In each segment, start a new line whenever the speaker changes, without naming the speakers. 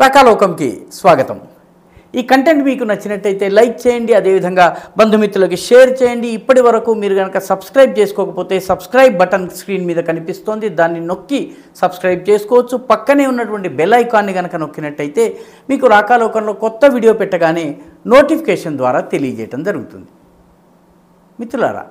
శాఖాలోకంకి స్వాగతం ఈ కంటెంట్ మీకు నచ్చినట్టయితే లైక్ చేయండి అదేవిధంగా బంధుమిత్రులకి షేర్ చేయండి ఇప్పటి వరకు మీరు కనుక సబ్స్క్రైబ్ చేసుకోకపోతే సబ్స్క్రైబ్ బటన్ స్క్రీన్ మీద కనిపిస్తోంది దాన్ని నొక్కి సబ్స్క్రైబ్ చేసుకోవచ్చు పక్కనే ఉన్నటువంటి బెల్ ఐకాన్ని కనుక నొక్కినట్టయితే మీకు రాకాలోకంలో కొత్త వీడియో పెట్టగానే నోటిఫికేషన్ ద్వారా తెలియజేయటం జరుగుతుంది మిత్రులారా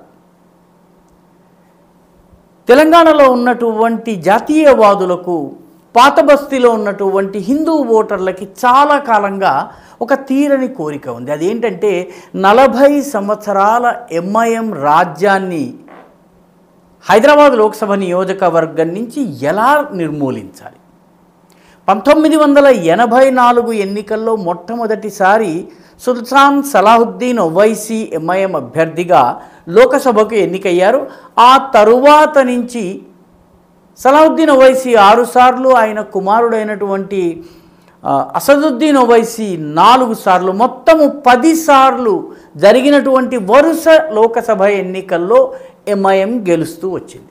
తెలంగాణలో ఉన్నటువంటి జాతీయవాదులకు పాత బస్తీలో ఉన్నటువంటి హిందూ ఓటర్లకి చాలా కాలంగా ఒక తీరని కోరిక ఉంది అదేంటంటే నలభై సంవత్సరాల ఎంఐఎం రాజ్యాన్ని హైదరాబాద్ లోక్సభ నియోజకవర్గం నుంచి ఎలా నిర్మూలించాలి పంతొమ్మిది వందల ఎనభై నాలుగు ఎన్నికల్లో మొట్టమొదటిసారి సుల్తాన్ సలాహుద్దీన్ ఒవైసీ ఎంఐఎం అభ్యర్థిగా లోకసభకు ఎన్నికయ్యారు ఆ తరువాత నుంచి సలాహుద్దీన్ ఒవైసీ ఆరుసార్లు ఆయన కుమారుడైనటువంటి ఆ, అసదుద్దీన్ ఒవైసీ నాలుగు సార్లు మొత్తము పది సార్లు జరిగినటువంటి వరుస లోకసభ ఎన్నికల్లో ఎంఐఎం గెలుస్తూ వచ్చింది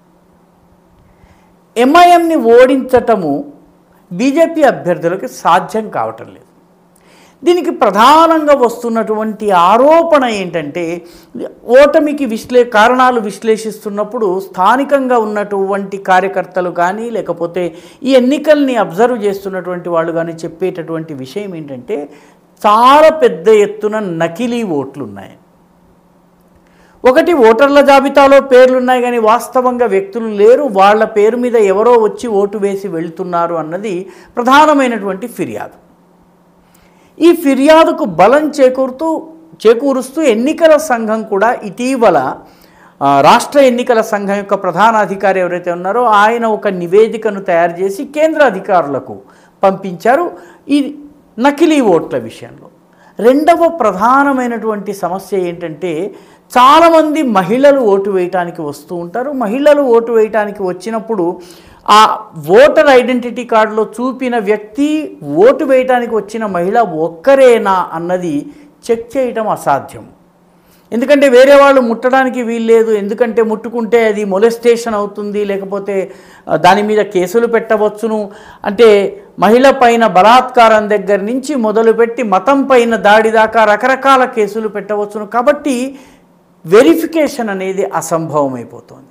ఎంఐఎంని ఓడించటము బీజేపీ అభ్యర్థులకు సాధ్యం కావటం లేదు దీనికి ప్రధానంగా వస్తున్నటువంటి ఆరోపణ ఏంటంటే ఓటమికి విశ్లే కారణాలు విశ్లేషిస్తున్నప్పుడు స్థానికంగా ఉన్నటువంటి కార్యకర్తలు కానీ లేకపోతే ఈ ఎన్నికల్ని అబ్జర్వ్ చేస్తున్నటువంటి వాళ్ళు కానీ చెప్పేటటువంటి విషయం ఏంటంటే చాలా పెద్ద ఎత్తున నకిలీ ఓట్లు ఉన్నాయి ఒకటి ఓటర్ల జాబితాలో పేర్లు ఉన్నాయి కానీ వాస్తవంగా వ్యక్తులు లేరు వాళ్ళ పేరు మీద ఎవరో వచ్చి ఓటు వేసి వెళ్తున్నారు అన్నది ప్రధానమైనటువంటి ఫిర్యాదు ఈ ఫిర్యాదుకు బలం చేకూరుతూ చేకూరుస్తూ ఎన్నికల సంఘం కూడా ఇటీవల ఆ, రాష్ట్ర ఎన్నికల సంఘం యొక్క ప్రధాన అధికారి ఎవరైతే ఉన్నారో ఆయన ఒక నివేదికను తయారు చేసి కేంద్ర అధికారులకు పంపించారు ఈ నకిలీ ఓట్ల విషయంలో రెండవ ప్రధానమైనటువంటి సమస్య ఏంటంటే చాలామంది మహిళలు ఓటు వేయటానికి వస్తూ ఉంటారు మహిళలు ఓటు వేయటానికి వచ్చినప్పుడు ఆ ఓటర్ ఐడెంటిటీ కార్డులో చూపిన వ్యక్తి ఓటు వేయటానికి వచ్చిన మహిళ ఒక్కరేనా అన్నది చెక్ చేయటం అసాధ్యం ఎందుకంటే వేరే వాళ్ళు ముట్టడానికి వీల్లేదు ఎందుకంటే ముట్టుకుంటే అది మొలెస్టేషన్ అవుతుంది లేకపోతే ఆ, దాని మీద కేసులు పెట్టవచ్చును అంటే మహిళ పైన బలాత్కారం దగ్గర నుంచి మొదలుపెట్టి మతం పైన దాడి దాకా రకరకాల కేసులు పెట్టవచ్చును కాబట్టి వెరిఫికేషన్ అనేది అసంభవం అయిపోతుంది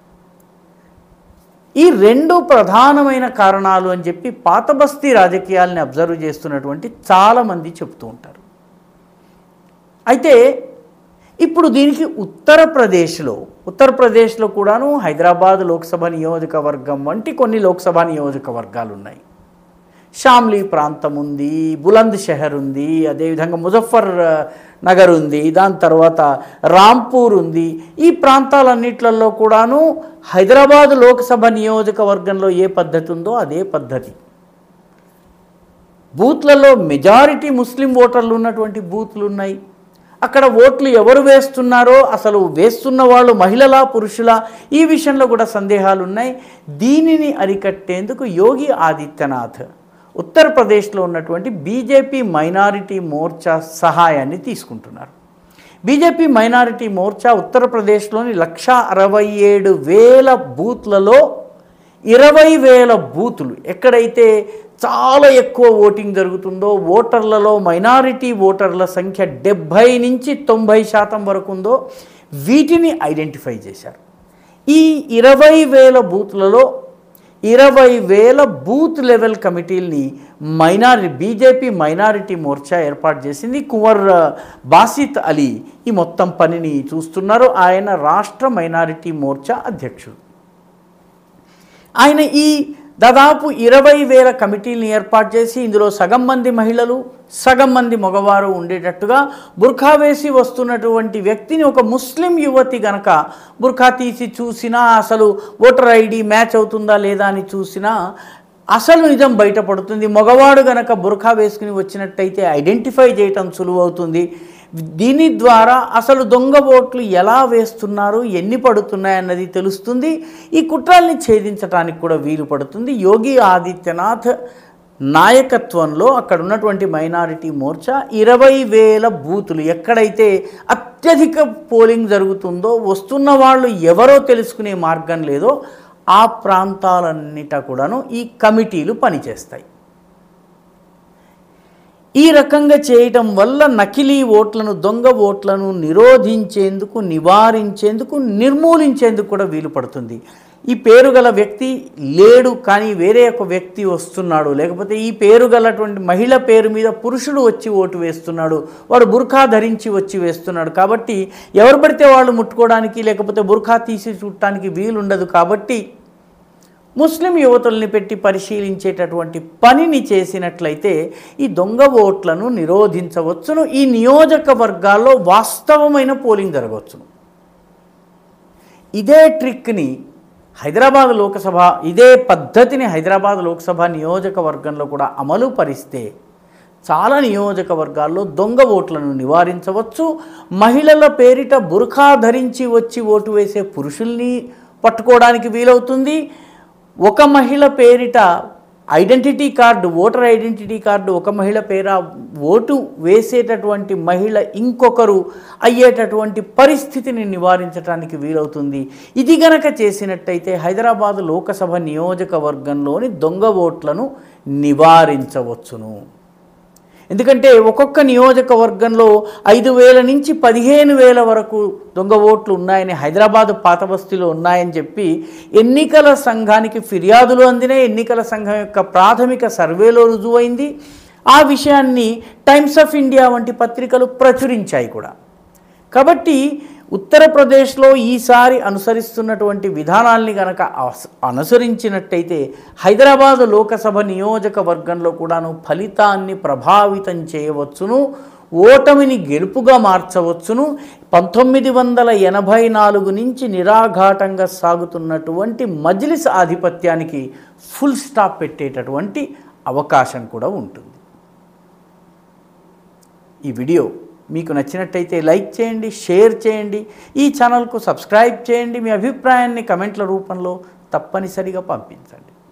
ఈ రెండు ప్రధానమైన కారణాలు అని చెప్పి పాత బస్తీ రాజకీయాల్ని అబ్జర్వ్ చేస్తున్నటువంటి చాలామంది చెప్తూ ఉంటారు అయితే ఇప్పుడు దీనికి ఉత్తరప్రదేశ్లో ఉత్తరప్రదేశ్లో కూడాను హైదరాబాద్ లోక్సభ నియోజకవర్గం వంటి కొన్ని లోక్సభ నియోజకవర్గాలు ఉన్నాయి షామ్లీ ప్రాంతం ఉంది బులంద్ షహర్ ఉంది అదేవిధంగా ముజఫర్ ఆ, నగర్ ఉంది దాని తర్వాత రాంపూర్ ఉంది ఈ ప్రాంతాలన్నిట్లలో కూడాను హైదరాబాద్ లోక్సభ నియోజకవర్గంలో ఏ పద్ధతి ఉందో అదే పద్ధతి బూత్లలో మెజారిటీ ముస్లిం ఓటర్లు ఉన్నటువంటి బూత్లు ఉన్నాయి అక్కడ ఓట్లు ఎవరు వేస్తున్నారో అసలు వేస్తున్న వాళ్ళు మహిళలా పురుషులా ఈ విషయంలో కూడా సందేహాలు ఉన్నాయి దీనిని అరికట్టేందుకు యోగి ఆదిత్యనాథ్ ఉత్తరప్రదేశ్లో ఉన్నటువంటి బీజేపీ మైనారిటీ మోర్చా సహాయాన్ని తీసుకుంటున్నారు బీజేపీ మైనారిటీ మోర్చా ఉత్తరప్రదేశ్లోని లక్ష అరవై ఏడు వేల బూత్లలో ఇరవై వేల బూతులు ఎక్కడైతే చాలా ఎక్కువ ఓటింగ్ జరుగుతుందో ఓటర్లలో మైనారిటీ ఓటర్ల సంఖ్య డెబ్భై నుంచి తొంభై శాతం వరకు ఉందో వీటిని ఐడెంటిఫై చేశారు ఈ ఇరవై వేల బూత్లలో ఇరవై వేల బూత్ లెవెల్ కమిటీల్ని మైనారి బీజేపీ మైనారిటీ మోర్చా ఏర్పాటు చేసింది కువర్ ఆ, బాసిత్ అలీ ఈ మొత్తం పనిని చూస్తున్నారు ఆయన రాష్ట్ర మైనారిటీ మోర్చా అధ్యక్షుడు ఆయన ఈ దాదాపు ఇరవై వేల కమిటీలను ఏర్పాటు చేసి ఇందులో సగం మంది మహిళలు సగం మంది మగవారు ఉండేటట్టుగా బుర్ఖా వేసి వస్తున్నటువంటి వ్యక్తిని ఒక ముస్లిం యువతి గనక బుర్ఖా తీసి చూసినా అసలు ఓటర్ ఐడి మ్యాచ్ అవుతుందా లేదా అని చూసినా అసలు నిజం బయటపడుతుంది మగవాడు గనక బుర్ఖా వేసుకుని వచ్చినట్టయితే ఐడెంటిఫై చేయటం సులువవుతుంది దీని ద్వారా అసలు దొంగ ఓట్లు ఎలా వేస్తున్నారు ఎన్ని పడుతున్నాయి అన్నది తెలుస్తుంది ఈ కుట్రల్ని ఛేదించడానికి కూడా వీలు పడుతుంది యోగి ఆదిత్యనాథ్ నాయకత్వంలో అక్కడ ఉన్నటువంటి మైనారిటీ మోర్చా ఇరవై వేల బూతులు ఎక్కడైతే అత్యధిక పోలింగ్ జరుగుతుందో వస్తున్న వాళ్ళు ఎవరో తెలుసుకునే మార్గం లేదో ఆ ప్రాంతాలన్నిట కూడాను ఈ కమిటీలు పనిచేస్తాయి ఈ రకంగా చేయటం వల్ల నకిలీ ఓట్లను దొంగ ఓట్లను నిరోధించేందుకు నివారించేందుకు నిర్మూలించేందుకు కూడా వీలు పడుతుంది ఈ పేరు గల వ్యక్తి లేడు కానీ వేరే ఒక వ్యక్తి వస్తున్నాడు లేకపోతే ఈ పేరు గలటువంటి మహిళ పేరు మీద పురుషుడు వచ్చి ఓటు వేస్తున్నాడు వాడు బుర్ఖా ధరించి వచ్చి వేస్తున్నాడు కాబట్టి ఎవరు పడితే వాళ్ళు ముట్టుకోవడానికి లేకపోతే బుర్ఖా తీసి చూడటానికి వీలుండదు కాబట్టి ముస్లిం యువతుల్ని పెట్టి పరిశీలించేటటువంటి పనిని చేసినట్లయితే ఈ దొంగ ఓట్లను నిరోధించవచ్చును ఈ నియోజకవర్గాల్లో వాస్తవమైన పోలింగ్ జరగవచ్చును ఇదే ట్రిక్ని హైదరాబాద్ లోకసభ ఇదే పద్ధతిని హైదరాబాద్ లోక్సభ నియోజకవర్గంలో కూడా అమలు పరిస్తే చాలా నియోజకవర్గాల్లో దొంగ ఓట్లను నివారించవచ్చు మహిళల పేరిట బురఖా ధరించి వచ్చి ఓటు వేసే పురుషుల్ని పట్టుకోవడానికి వీలవుతుంది ఒక మహిళ పేరిట identity card voter identity card ఒక మహిళ పేర ఓటు వేసేటటువంటి మహిళ ఇంకొకరు అయ్యేటటువంటి పరిస్థితిని నివారించడానికి వీలవుతుంది ఇది గనక చేసినట్టయితే హైదరాబాద్ లోకసభ నియోజకవర్గంలోని దొంగ ఓట్లను నివారించవచ్చును ఎందుకంటే ఒక్కొక్క నియోజకవర్గంలో ఐదు వేల నుంచి పదిహేను వేల వరకు దొంగ ఓట్లు ఉన్నాయని హైదరాబాద్ పాత బస్తీలో ఉన్నాయని చెప్పి ఎన్నికల సంఘానికి ఫిర్యాదులు అందినాయి ఎన్నికల సంఘం యొక్క ప్రాథమిక సర్వేలో రుజువైంది ఆ విషయాన్ని టైమ్స్ ఆఫ్ ఇండియా వంటి పత్రికలు ప్రచురించాయి కూడా కాబట్టి ఉత్తరప్రదేశ్లో ఈసారి అనుసరిస్తున్నటువంటి విధానాల్ని గనక అస్- అనుసరించినట్టయితే హైదరాబాద్ లోకసభ నియోజకవర్గంలో కూడాను ఫలితాన్ని ప్రభావితం చేయవచ్చును ఓటమిని గెలుపుగా మార్చవచ్చును పంతొమ్మిది వందల ఎనభై నాలుగు నుంచి నిరాఘాటంగా సాగుతున్నటువంటి మజ్లిస్ ఆధిపత్యానికి ఫుల్ స్టాప్ పెట్టేటటువంటి అవకాశం కూడా ఉంటుంది ఈ వీడియో మీకు నచ్చినట్టయితే లైక్ చేయండి షేర్ చేయండి ఈ ఛానల్కు సబ్స్క్రైబ్ చేయండి మీ అభిప్రాయాన్ని కమెంట్ల రూపంలో తప్పనిసరిగా పంపించండి